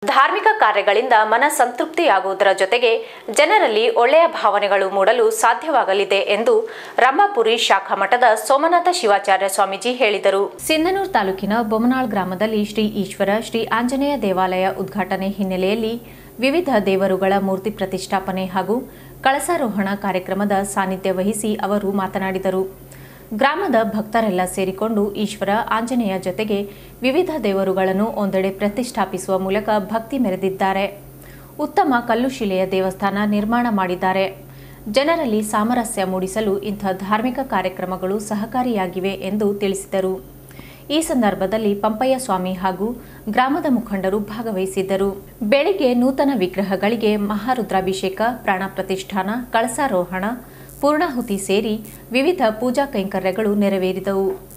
ಧಾರ್ಮಿಕ ಕಾರ್ಯಗಳಿಂದ ಮನ ಸಂತೃಪ್ತಿಯಾಗುವುದರ ಜೊತೆಗೆ ಜನರಲ್ಲಿ ಒಳ್ಳೆಯ ಭಾವನೆಗಳು ಮೂಡಲು ಸಾಧ್ಯವಾಗಲಿದೆ ಎಂದು ರಂಭಾಪುರಿ ಶಾಖಾ ಮಠದ ಸೋಮನಾಥ ಶಿವಾಚಾರ್ಯ ಸ್ವಾಮೀಜಿ ಹೇಳಿದರು ಸಿಂಧನೂರು ತಾಲೂಕಿನ ಬೊಮ್ಮನಾಳ್ ಗ್ರಾಮದಲ್ಲಿ ಶ್ರೀ ಈಶ್ವರ ಶ್ರೀ ಆಂಜನೇಯ ದೇವಾಲಯ ಉದ್ಘಾಟನೆ ಹಿನ್ನೆಲೆಯಲ್ಲಿ ವಿವಿಧ ದೇವರುಗಳ ಮೂರ್ತಿ ಪ್ರತಿಷ್ಠಾಪನೆ ಹಾಗೂ ಕಳಸಾರೋಹಣ ಕಾರ್ಯಕ್ರಮದ ಸಾನ್ನಿಧ್ಯ ವಹಿಸಿ ಅವರು ಮಾತನಾಡಿದರು ಗ್ರಾಮದ ಭಕ್ತರೆಲ್ಲ ಸೇರಿಕೊಂಡು ಈಶ್ವರ ಆಂಜನೇಯ ಜೊತೆಗೆ ವಿವಿಧ ದೇವರುಗಳನ್ನು ಒಂದೆಡೆ ಪ್ರತಿಷ್ಠಾಪಿಸುವ ಮೂಲಕ ಭಕ್ತಿ ಮೆರೆದಿದ್ದಾರೆ ಉತ್ತಮ ಕಲ್ಲುಶಿಲೆಯ ದೇವಸ್ಥಾನ ನಿರ್ಮಾಣ ಮಾಡಿದ್ದಾರೆ ಜನರಲ್ಲಿ ಸಾಮರಸ್ಯ ಮೂಡಿಸಲು ಇಂಥ ಧಾರ್ಮಿಕ ಕಾರ್ಯಕ್ರಮಗಳು ಸಹಕಾರಿಯಾಗಿವೆ ಎಂದು ತಿಳಿಸಿದರು ಈ ಸಂದರ್ಭದಲ್ಲಿ ಪಂಪಯ್ಯ ಸ್ವಾಮಿ ಹಾಗೂ ಗ್ರಾಮದ ಮುಖಂಡರು ಭಾಗವಹಿಸಿದ್ದರು ಬೆಳಿಗ್ಗೆ ನೂತನ ವಿಗ್ರಹಗಳಿಗೆ ಮಹಾರುದ್ರಾಭಿಷೇಕ ಪ್ರಾಣ ಪ್ರತಿಷ್ಠಾನ ಕಳಸಾರೋಹಣ ಪೂರ್ಣಾಹುತಿ ಸೇರಿ ವಿವಿಧ ಪೂಜಾ ಕೈಂಕರ್ಯಗಳು ನೆರವೇರಿದವು